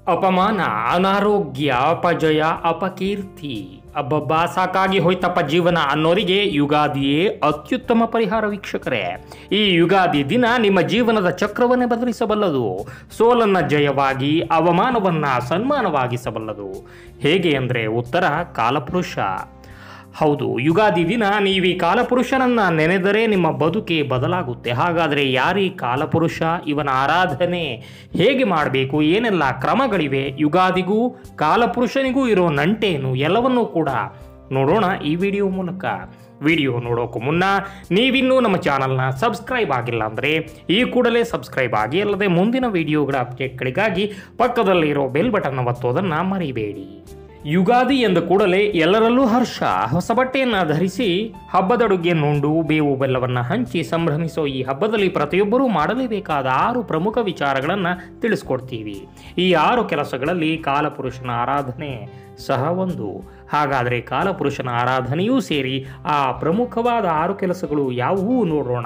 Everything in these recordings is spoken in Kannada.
ಅಪಮಾನ ಅನಾರೋಗ್ಯ ಅಪಜಯ ಅಪಕೀರ್ತಿ ಅಬ್ಬಬ್ಬ ಸಾಕಾಗಿ ಹೋಯ್ತಪ್ಪ ಜೀವನ ಅನ್ನೋರಿಗೆ ಯುಗಾದಿಯೇ ಅತ್ಯುತ್ತಮ ಪರಿಹಾರ ವೀಕ್ಷಕರೇ ಈ ಯುಗಾದಿ ದಿನ ನಿಮ್ಮ ಜೀವನದ ಚಕ್ರವನ್ನೇ ಬದಲಿಸಬಲ್ಲದು ಸೋಲನ್ನ ಜಯವಾಗಿ ಅವಮಾನವನ್ನ ಸನ್ಮಾನವಾಗಿಸಬಲ್ಲದು ಹೇಗೆ ಅಂದರೆ ಉತ್ತರ ಕಾಲಪುರುಷ ಹೌದು ಯುಗಾದಿ ದಿನ ನೀವು ಈ ಕಾಲಪುರುಷನನ್ನ ನೆನೆದರೆ ನಿಮ್ಮ ಬದುಕೆ ಬದಲಾಗುತ್ತೆ ಹಾಗಾದರೆ ಯಾರೀ ಕಾಲಪುರುಷ ಇವನ ಆರಾಧನೆ ಹೇಗೆ ಮಾಡಬೇಕು ಏನೆಲ್ಲ ಕ್ರಮಗಳಿವೆ ಯುಗಾದಿಗೂ ಕಾಲಪುರುಷನಿಗೂ ಇರೋ ನಂಟೇನು ಎಲ್ಲವನ್ನೂ ಕೂಡ ನೋಡೋಣ ಈ ವಿಡಿಯೋ ಮೂಲಕ ವಿಡಿಯೋ ನೋಡೋಕ್ಕೂ ಮುನ್ನ ನೀವಿನ್ನೂ ನಮ್ಮ ಚಾನಲ್ನ ಸಬ್ಸ್ಕ್ರೈಬ್ ಆಗಿಲ್ಲ ಅಂದರೆ ಈ ಕೂಡಲೇ ಸಬ್ಸ್ಕ್ರೈಬ್ ಆಗಿ ಅಲ್ಲದೆ ಮುಂದಿನ ವಿಡಿಯೋಗಳ ಅಪ್ಡೇಟ್ಗಳಿಗಾಗಿ ಪಕ್ಕದಲ್ಲಿರೋ ಬೆಲ್ ಬಟನ್ ಒತ್ತೋದನ್ನು ಮರಿಬೇಡಿ ಯುಗಾದಿ ಎಂದ ಕೂಡಲೇ ಎಲ್ಲರಲ್ಲೂ ಹರ್ಷ ಹೊಸ ಬಟ್ಟೆಯನ್ನು ಧರಿಸಿ ಹಬ್ಬದಡುಗೆಯನ್ನುಂಡು ಬೇವು ಬೆಲ್ಲವನ್ನು ಹಂಚಿ ಸಂಭ್ರಮಿಸೋ ಈ ಹಬ್ಬದಲ್ಲಿ ಪ್ರತಿಯೊಬ್ಬರೂ ಮಾಡಲೇಬೇಕಾದ ಆರು ಪ್ರಮುಖ ವಿಚಾರಗಳನ್ನು ತಿಳಿಸ್ಕೊಡ್ತೀವಿ ಈ ಆರು ಕೆಲಸಗಳಲ್ಲಿ ಕಾಲಪುರುಷನ ಆರಾಧನೆ ಸಹ ಒಂದು ಹಾಗಾದರೆ ಕಾಲಪುರುಷನ ಆರಾಧನೆಯೂ ಸೇರಿ ಆ ಪ್ರಮುಖವಾದ ಆರು ಕೆಲಸಗಳು ಯಾವುವು ನೋಡೋಣ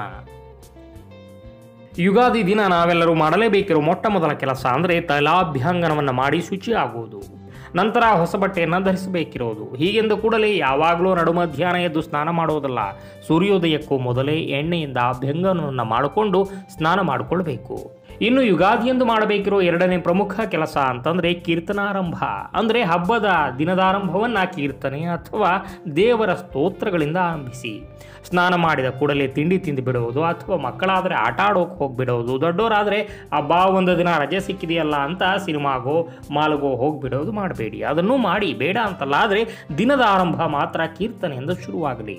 ಯುಗಾದಿ ದಿನ ನಾವೆಲ್ಲರೂ ಮಾಡಲೇಬೇಕಿರೋ ಮೊಟ್ಟ ಮೊದಲ ಕೆಲಸ ಅಂದರೆ ತೈಲಾಭ್ಯಂಗನವನ್ನು ಮಾಡಿ ಶುಚಿ ಆಗುವುದು ನಂತರ ಹೊಸ ಬಟ್ಟೆಯನ್ನು ಧರಿಸಬೇಕಿರೋದು ಹೀಗೆಂದ ಕೂಡಲೇ ಯಾವಾಗಲೂ ನಡುಮಧ್ಯಾಹ್ನ ಎದ್ದು ಸ್ನಾನ ಮಾಡೋದಲ್ಲ ಸೂರ್ಯೋದಯಕ್ಕೂ ಮೊದಲೇ ಎಣ್ಣೆಯಿಂದ ಅಭ್ಯಂಗನವನ್ನು ಮಾಡಿಕೊಂಡು ಸ್ನಾನ ಮಾಡಿಕೊಳ್ಬೇಕು ಇನ್ನು ಯುಗಾದಿಯಂದು ಮಾಡಬೇಕಿರೋ ಎರಡನೇ ಪ್ರಮುಖ ಕೆಲಸ ಅಂತಂದರೆ ಕೀರ್ತನಾರಂಭ ಅಂದರೆ ಹಬ್ಬದ ದಿನದಾರಂಭವನ್ನು ಕೀರ್ತನೆ ಅಥವಾ ದೇವರ ಸ್ತೋತ್ರಗಳಿಂದ ಆರಂಭಿಸಿ ಸ್ನಾನ ಮಾಡಿದ ಕೂಡಲೇ ತಿಂಡಿ ತಿಂದು ಬಿಡುವುದು ಅಥವಾ ಮಕ್ಕಳಾದರೆ ಆಟ ಆಡೋಕೆ ಹೋಗಿಬಿಡೋದು ದೊಡ್ಡವರಾದರೆ ಹಬ್ಬ ಒಂದು ದಿನ ರಜೆ ಸಿಕ್ಕಿದೆಯಲ್ಲ ಅಂತ ಸಿನಿಮಾಗೋ ಮಾಲ್ಗೋ ಹೋಗಿಬಿಡೋದು ಮಾಡಬೇಡಿ ಅದನ್ನು ಮಾಡಿ ಬೇಡ ಅಂತಲ್ಲ ಆದರೆ ದಿನದ ಆರಂಭ ಮಾತ್ರ ಕೀರ್ತನೆಯಿಂದ ಶುರುವಾಗಲಿ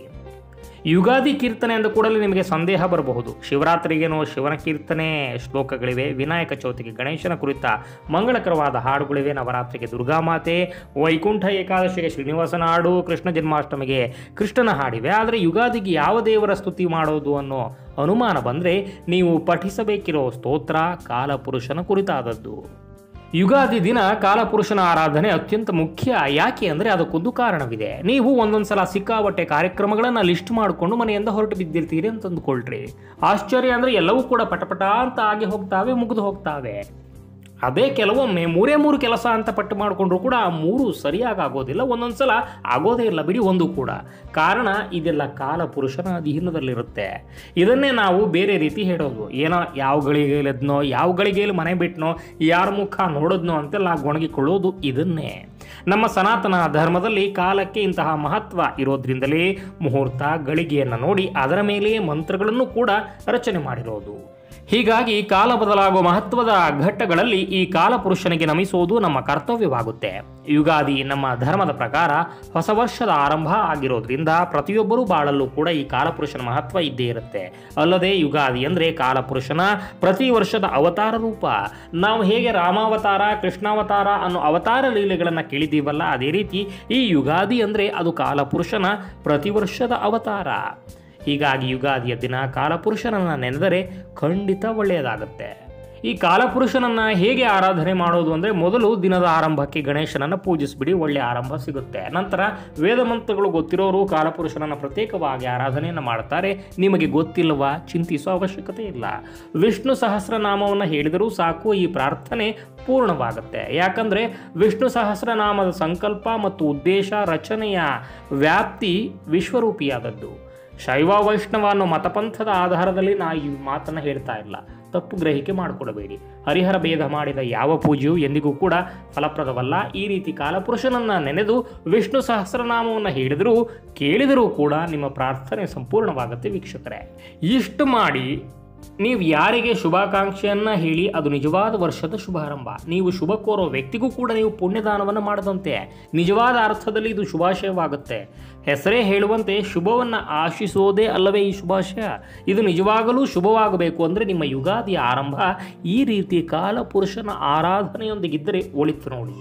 ಯುಗಾದಿ ಕೀರ್ತನೆ ಅಂದ ಕೂಡಲೇ ನಿಮಗೆ ಸಂದೇಹ ಬರಬಹುದು ಶಿವರಾತ್ರಿಗೇನೋ ಶಿವನ ಕೀರ್ತನೆ ಶ್ಲೋಕಗಳಿವೆ ವಿನಾಯಕ ಚೌತಿಗೆ ಗಣೇಶನ ಕುರಿತ ಮಂಗಳಕರವಾದ ಹಾಡುಗಳಿವೆ ನವರಾತ್ರಿಗೆ ದುರ್ಗಾಮಾತೆ ವೈಕುಂಠ ಏಕಾದಶಿಗೆ ಶ್ರೀನಿವಾಸನ ಹಾಡು ಕೃಷ್ಣ ಜನ್ಮಾಷ್ಟಮಿಗೆ ಕೃಷ್ಣನ ಹಾಡಿವೆ ಆದರೆ ಯುಗಾದಿಗೆ ಯಾವ ದೇವರ ಸ್ತುತಿ ಮಾಡೋದು ಅನ್ನೋ ಅನುಮಾನ ಬಂದರೆ ನೀವು ಪಠಿಸಬೇಕಿರೋ ಸ್ತೋತ್ರ ಕಾಲಪುರುಷನ ಕುರಿತಾದದ್ದು ಯುಗಾದಿ ದಿನ ಕಾಲಪುರುಷನ ಆರಾಧನೆ ಅತ್ಯಂತ ಮುಖ್ಯ ಯಾಕೆ ಅಂದರೆ ಅದಕ್ಕೊಂದು ಕಾರಣವಿದೆ ನೀವು ಒಂದೊಂದು ಸಲ ಸಿಕ್ಕಾಬಟ್ಟೆ ಕಾರ್ಯಕ್ರಮಗಳನ್ನು ಲಿಸ್ಟ್ ಮಾಡಿಕೊಂಡು ಮನೆಯಿಂದ ಹೊರಟು ಬಿದ್ದಿರ್ತೀರಿ ಅಂತ ಅಂದ್ಕೊಳ್ರಿ ಆಶ್ಚರ್ಯ ಅಂದರೆ ಎಲ್ಲವೂ ಕೂಡ ಪಟಪಟ ಅಂತ ಆಗಿ ಹೋಗ್ತಾವೆ ಮುಗಿದು ಹೋಗ್ತಾವೆ ಅದೇ ಕೆಲವೊಮ್ಮೆ ಮೂರೇ ಮೂರು ಕೆಲಸ ಅಂತ ಪಟ್ಟು ಮಾಡಿಕೊಂಡ್ರು ಕೂಡ ಆ ಮೂರು ಸರಿಯಾಗಿ ಆಗೋದಿಲ್ಲ ಒಂದೊಂದು ಸಲ ಆಗೋದೇ ಇಲ್ಲ ಬಿಡಿ ಒಂದು ಕೂಡ ಕಾರಣ ಇದೆಲ್ಲ ಕಾಲ ಪುರುಷನ ಅಧೀನದಲ್ಲಿರುತ್ತೆ ಇದನ್ನೇ ನಾವು ಬೇರೆ ರೀತಿ ಹೇಳೋದು ಏನೋ ಯಾವ ಗಳಿಗೆಲೆದ್ನೋ ಯಾವ ಗಳಿಗೆಯಲ್ಲಿ ಮನೆ ಬಿಟ್ನೋ ಯಾರ ಮುಖ ನೋಡಿದ್ನೋ ಅಂತೆಲ್ಲ ಗೊಣಗಿಕೊಳ್ಳೋದು ಇದನ್ನೇ ನಮ್ಮ ಸನಾತನ ಧರ್ಮದಲ್ಲಿ ಕಾಲಕ್ಕೆ ಇಂತಹ ಮಹತ್ವ ಇರೋದ್ರಿಂದಲೇ ಮುಹೂರ್ತ ಗಳಿಗೆಯನ್ನು ನೋಡಿ ಅದರ ಮೇಲೆಯೇ ಮಂತ್ರಗಳನ್ನು ಕೂಡ ರಚನೆ ಮಾಡಿರೋದು ಹೀಗಾಗಿ ಕಾಲ ಬದಲಾಗುವ ಮಹತ್ವದ ಘಟ್ಟಗಳಲ್ಲಿ ಈ ಕಾಲಪುರುಷನಿಗೆ ನಮಿಸುವುದು ನಮ್ಮ ಕರ್ತವ್ಯವಾಗುತ್ತೆ ಯುಗಾದಿ ನಮ್ಮ ಧರ್ಮದ ಪ್ರಕಾರ ಹೊಸ ವರ್ಷದ ಆರಂಭ ಆಗಿರೋದ್ರಿಂದ ಪ್ರತಿಯೊಬ್ಬರೂ ಬಾಳಲ್ಲೂ ಕೂಡ ಈ ಕಾಲಪುರುಷನ ಮಹತ್ವ ಇದ್ದೇ ಇರುತ್ತೆ ಅಲ್ಲದೆ ಯುಗಾದಿ ಅಂದರೆ ಕಾಲಪುರುಷನ ಪ್ರತಿ ವರ್ಷದ ಅವತಾರ ರೂಪ ನಾವು ಹೇಗೆ ರಾಮಾವತಾರ ಕೃಷ್ಣಾವತಾರ ಅನ್ನೋ ಅವತಾರ ಲೀಲೆಗಳನ್ನು ಕೇಳಿದ್ದೀವಲ್ಲ ಅದೇ ರೀತಿ ಈ ಯುಗಾದಿ ಅಂದರೆ ಅದು ಕಾಲಪುರುಷನ ಪ್ರತಿ ವರ್ಷದ ಅವತಾರ ಹೀಗಾಗಿ ಯುಗಾದಿಯ ದಿನ ಕಾಲಪುರುಷನನ್ನು ನೆನೆದರೆ ಖಂಡಿತ ಒಳ್ಳೆಯದಾಗುತ್ತೆ ಈ ಕಾಲಪುರುಷನನ್ನು ಹೇಗೆ ಆರಾಧನೆ ಮಾಡೋದು ಅಂದರೆ ಮೊದಲು ದಿನದ ಆರಂಭಕ್ಕೆ ಗಣೇಶನನ್ನು ಪೂಜಿಸಿಬಿಡಿ ಒಳ್ಳೆಯ ಆರಂಭ ಸಿಗುತ್ತೆ ನಂತರ ವೇದ ಮಂತ್ರಗಳು ಗೊತ್ತಿರೋರು ಕಾಲಪುರುಷನನ್ನು ಪ್ರತ್ಯೇಕವಾಗಿ ಆರಾಧನೆಯನ್ನು ಮಾಡ್ತಾರೆ ನಿಮಗೆ ಗೊತ್ತಿಲ್ಲವಾ ಚಿಂತಿಸೋ ಅವಶ್ಯಕತೆ ಇಲ್ಲ ವಿಷ್ಣು ಸಹಸ್ರನಾಮವನ್ನು ಹೇಳಿದರೂ ಸಾಕು ಈ ಪ್ರಾರ್ಥನೆ ಪೂರ್ಣವಾಗುತ್ತೆ ಯಾಕಂದರೆ ವಿಷ್ಣು ಸಹಸ್ರನಾಮದ ಸಂಕಲ್ಪ ಮತ್ತು ಉದ್ದೇಶ ರಚನೆಯ ವ್ಯಾಪ್ತಿ ವಿಶ್ವರೂಪಿಯಾದದ್ದು ಶೈವ ವೈಷ್ಣವ ಅನ್ನೋ ಮತಪಂಥದ ಆಧಾರದಲ್ಲಿ ನಾ ಈ ಮಾತನ್ನು ಹೇಳ್ತಾ ಇಲ್ಲ ತಪ್ಪು ಗ್ರಹಿಕೆ ಮಾಡಿಕೊಡಬೇಡಿ ಹರಿಹರ ಭೇದ ಮಾಡಿದ ಯಾವ ಪೂಜೆಯೂ ಎಂದಿಗೂ ಕೂಡ ಫಲಪ್ರದವಲ್ಲ ಈ ರೀತಿ ಕಾಲಪುರುಷನನ್ನು ನೆನೆದು ವಿಷ್ಣು ಸಹಸ್ರನಾಮವನ್ನು ಹೇಳಿದರೂ ಕೇಳಿದರೂ ಕೂಡ ನಿಮ್ಮ ಪ್ರಾರ್ಥನೆ ಸಂಪೂರ್ಣವಾಗುತ್ತೆ ವೀಕ್ಷಕರೇ ಇಷ್ಟು ಮಾಡಿ ನೀವು ಯಾರಿಗೆ ಶುಭಾಕಾಂಕ್ಷೆಯನ್ನ ಹೇಳಿ ಅದು ನಿಜವಾದ ವರ್ಷದ ಶುಭಾರಂಭ ನೀವು ಶುಭ ಕೋರೋ ವ್ಯಕ್ತಿಗೂ ಕೂಡ ನೀವು ಪುಣ್ಯದಾನವನ್ನು ಮಾಡದಂತೆ ನಿಜವಾದ ಅರ್ಥದಲ್ಲಿ ಇದು ಶುಭಾಶಯವಾಗುತ್ತೆ ಹೆಸರೇ ಹೇಳುವಂತೆ ಶುಭವನ್ನು ಆಶಿಸೋದೇ ಅಲ್ಲವೇ ಈ ಶುಭಾಶಯ ಇದು ನಿಜವಾಗಲೂ ಶುಭವಾಗಬೇಕು ಅಂದರೆ ನಿಮ್ಮ ಯುಗಾದಿಯ ಆರಂಭ ಈ ರೀತಿ ಕಾಲಪುರುಷನ ಆರಾಧನೆಯೊಂದಿಗಿದ್ದರೆ ಒಳಿತು ನೋಡಿ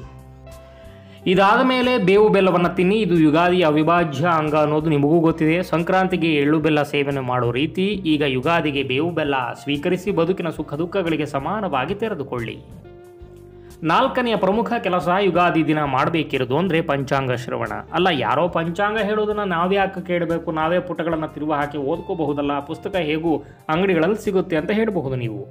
ಇದಾದ ಮೇಲೆ ಬೇವು ಬೆಲ್ಲವನ್ನು ತಿನ್ನಿ ಇದು ಯುಗಾದಿಯ ಅವಿಭಾಜ್ಯ ಅಂಗ ಅನ್ನೋದು ನಿಮಗೂ ಗೊತ್ತಿದೆ ಸಂಕ್ರಾಂತಿಗೆ ಎಳ್ಳು ಬೆಲ್ಲ ಸೇವನೆ ಮಾಡೋ ರೀತಿ ಈಗ ಯುಗಾದಿಗೆ ಬೇವು ಬೆಲ್ಲ ಸ್ವೀಕರಿಸಿ ಬದುಕಿನ ಸುಖ ದುಃಖಗಳಿಗೆ ಸಮಾನವಾಗಿ ತೆರೆದುಕೊಳ್ಳಿ ನಾಲ್ಕನೆಯ ಪ್ರಮುಖ ಕೆಲಸ ಯುಗಾದಿ ದಿನ ಮಾಡಬೇಕಿರೋದು ಅಂದರೆ ಪಂಚಾಂಗ ಶ್ರವಣ ಅಲ್ಲ ಯಾರೋ ಪಂಚಾಂಗ ಹೇಳೋದನ್ನ ನಾವೇ ಯಾಕೆ ಕೇಳಬೇಕು ನಾವೇ ಪುಟಗಳನ್ನು ತಿರುವ ಹಾಕಿ ಓದ್ಕೋಬಹುದಲ್ಲ ಪುಸ್ತಕ ಹೇಗೂ ಅಂಗಡಿಗಳಲ್ಲಿ ಸಿಗುತ್ತೆ ಅಂತ ಹೇಳಬಹುದು ನೀವು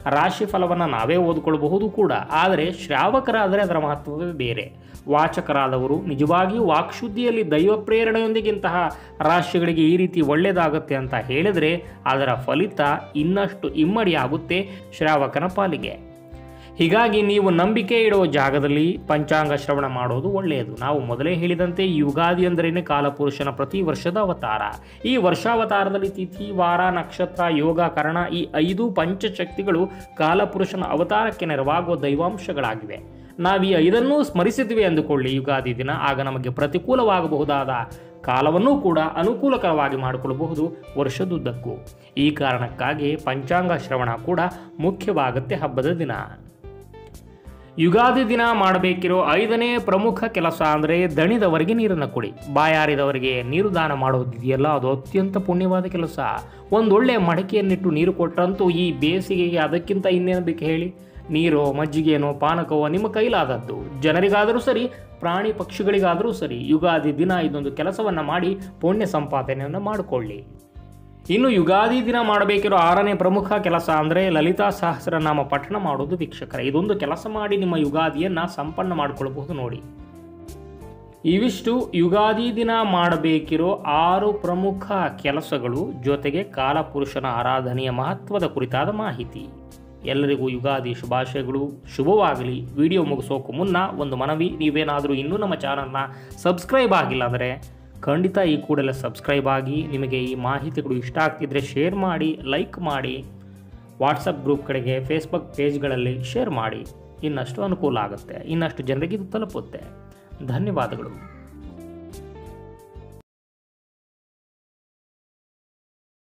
ರಾಶಿ ಫಲವನ್ನು ನಾವೇ ಓದ್ಕೊಳ್ಬಹುದು ಕೂಡ ಆದರೆ ಶ್ರಾವಕರಾದರೆ ಅದರ ಮಹತ್ವವೇ ಬೇರೆ ವಾಚಕರಾದವರು ನಿಜವಾಗಿಯೂ ವಾಕ್ಶುದ್ಧಿಯಲ್ಲಿ ದೈವ ಪ್ರೇರಣೆಯೊಂದಿಗೆ ಇಂತಹ ರಾಶಿಗಳಿಗೆ ಈ ರೀತಿ ಒಳ್ಳೆಯದಾಗುತ್ತೆ ಅಂತ ಹೇಳಿದರೆ ಅದರ ಫಲಿತ ಇನ್ನಷ್ಟು ಇಮ್ಮಡಿಯಾಗುತ್ತೆ ಶ್ರಾವಕನ ಪಾಲಿಗೆ ಹೀಗಾಗಿ ನೀವು ನಂಬಿಕೆ ಇಡುವ ಜಾಗದಲ್ಲಿ ಪಂಚಾಂಗ ಶ್ರವಣ ಮಾಡೋದು ಒಳ್ಳೆಯದು ನಾವು ಮೊದಲೇ ಹೇಳಿದಂತೆ ಈ ಯುಗಾದಿ ಅಂದ್ರೇನೆ ಕಾಲಪುರುಷನ ಪ್ರತಿ ವರ್ಷದ ಅವತಾರ ಈ ವರ್ಷಾವತಾರದಲ್ಲಿ ತಿಥಿ ವಾರ ನಕ್ಷತ್ರ ಯೋಗ ಕರ್ಣ ಈ ಐದು ಪಂಚಶಕ್ತಿಗಳು ಕಾಲಪುರುಷನ ಅವತಾರಕ್ಕೆ ನೆರವಾಗುವ ದೈವಾಂಶಗಳಾಗಿವೆ ನಾವು ಈ ಐದನ್ನೂ ಸ್ಮರಿಸಿದ್ವಿ ಅಂದುಕೊಳ್ಳಿ ಯುಗಾದಿ ದಿನ ಆಗ ನಮಗೆ ಪ್ರತಿಕೂಲವಾಗಬಹುದಾದ ಕಾಲವನ್ನೂ ಕೂಡ ಅನುಕೂಲಕರವಾಗಿ ಮಾಡಿಕೊಳ್ಳಬಹುದು ವರ್ಷದುದ್ದಕ್ಕೂ ಈ ಕಾರಣಕ್ಕಾಗಿ ಪಂಚಾಂಗ ಶ್ರವಣ ಕೂಡ ಮುಖ್ಯವಾಗುತ್ತೆ ಹಬ್ಬದ ದಿನ ಯುಗಾದಿ ದಿನ ಮಾಡಬೇಕಿರೋ ಐದನೇ ಪ್ರಮುಖ ಕೆಲಸ ಅಂದರೆ ದಣಿದವರಿಗೆ ನೀರನ್ನು ಕೊಡಿ ಬಾಯಾರಿದವರಿಗೆ ನೀರು ದಾನ ಮಾಡೋದಿದೆಯಲ್ಲ ಅದು ಅತ್ಯಂತ ಪುಣ್ಯವಾದ ಕೆಲಸ ಒಂದೊಳ್ಳೆ ಮಡಕೆಯನ್ನಿಟ್ಟು ನೀರು ಕೊಟ್ಟರಂತೂ ಈ ಬೇಸಿಗೆಗೆ ಅದಕ್ಕಿಂತ ಇನ್ನೇನು ಬೇಕು ಹೇಳಿ ನೀರೋ ಮಜ್ಜಿಗೆನೋ ಪಾನಕವೋ ನಿಮ್ಮ ಕೈಲಾದದ್ದು ಜನರಿಗಾದರೂ ಸರಿ ಪ್ರಾಣಿ ಪಕ್ಷಿಗಳಿಗಾದರೂ ಸರಿ ಯುಗಾದಿ ದಿನ ಇದೊಂದು ಕೆಲಸವನ್ನು ಮಾಡಿ ಪುಣ್ಯ ಸಂಪಾದನೆಯನ್ನು ಮಾಡಿಕೊಳ್ಳಿ ಇನ್ನು ಯುಗಾದಿ ದಿನ ಮಾಡಬೇಕಿರೋ ಆರನೇ ಪ್ರಮುಖ ಕೆಲಸ ಅಂದರೆ ಲಲಿತಾ ಸಹಸ್ರನಾಮ ಪಠಣ ಮಾಡೋದು ವೀಕ್ಷಕರ ಇದೊಂದು ಕೆಲಸ ಮಾಡಿ ನಿಮ್ಮ ಯುಗಾದಿಯನ್ನು ಸಂಪನ್ನ ಮಾಡಿಕೊಳ್ಬಹುದು ನೋಡಿ ಇವಿಷ್ಟು ಯುಗಾದಿ ದಿನ ಮಾಡಬೇಕಿರೋ ಆರು ಪ್ರಮುಖ ಕೆಲಸಗಳು ಜೊತೆಗೆ ಕಾಲಪುರುಷನ ಆರಾಧನೆಯ ಮಹತ್ವದ ಕುರಿತಾದ ಮಾಹಿತಿ ಎಲ್ಲರಿಗೂ ಯುಗಾದಿ ಶುಭಾಶಯಗಳು ಶುಭವಾಗಲಿ ವಿಡಿಯೋ ಮುಗಿಸೋಕು ಮುನ್ನ ಒಂದು ಮನವಿ ನೀವೇನಾದರೂ ಇನ್ನೂ ನಮ್ಮ ಚಾನಲ್ನ ಸಬ್ಸ್ಕ್ರೈಬ್ ಆಗಿಲ್ಲ ಅಂದರೆ ಖಂಡಿತ ಈ ಕೂಡಲೇ ಸಬ್ಸ್ಕ್ರೈಬ್ ಆಗಿ ನಿಮಗೆ ಈ ಮಾಹಿತಿಗಳು ಇಷ್ಟ ಆಗ್ತಿದ್ರೆ ಶೇರ್ ಮಾಡಿ ಲೈಕ್ ಮಾಡಿ ವಾಟ್ಸಪ್ ಗ್ರೂಪ್ ಕಡೆಗೆ ಫೇಸ್ಬುಕ್ ಪೇಜ್ಗಳಲ್ಲಿ ಶೇರ್ ಮಾಡಿ ಇನ್ನಷ್ಟು ಅನುಕೂಲ ಆಗುತ್ತೆ ಇನ್ನಷ್ಟು ಜನರಿಗೆ ಇದು ತಲುಪುತ್ತೆ ಧನ್ಯವಾದಗಳು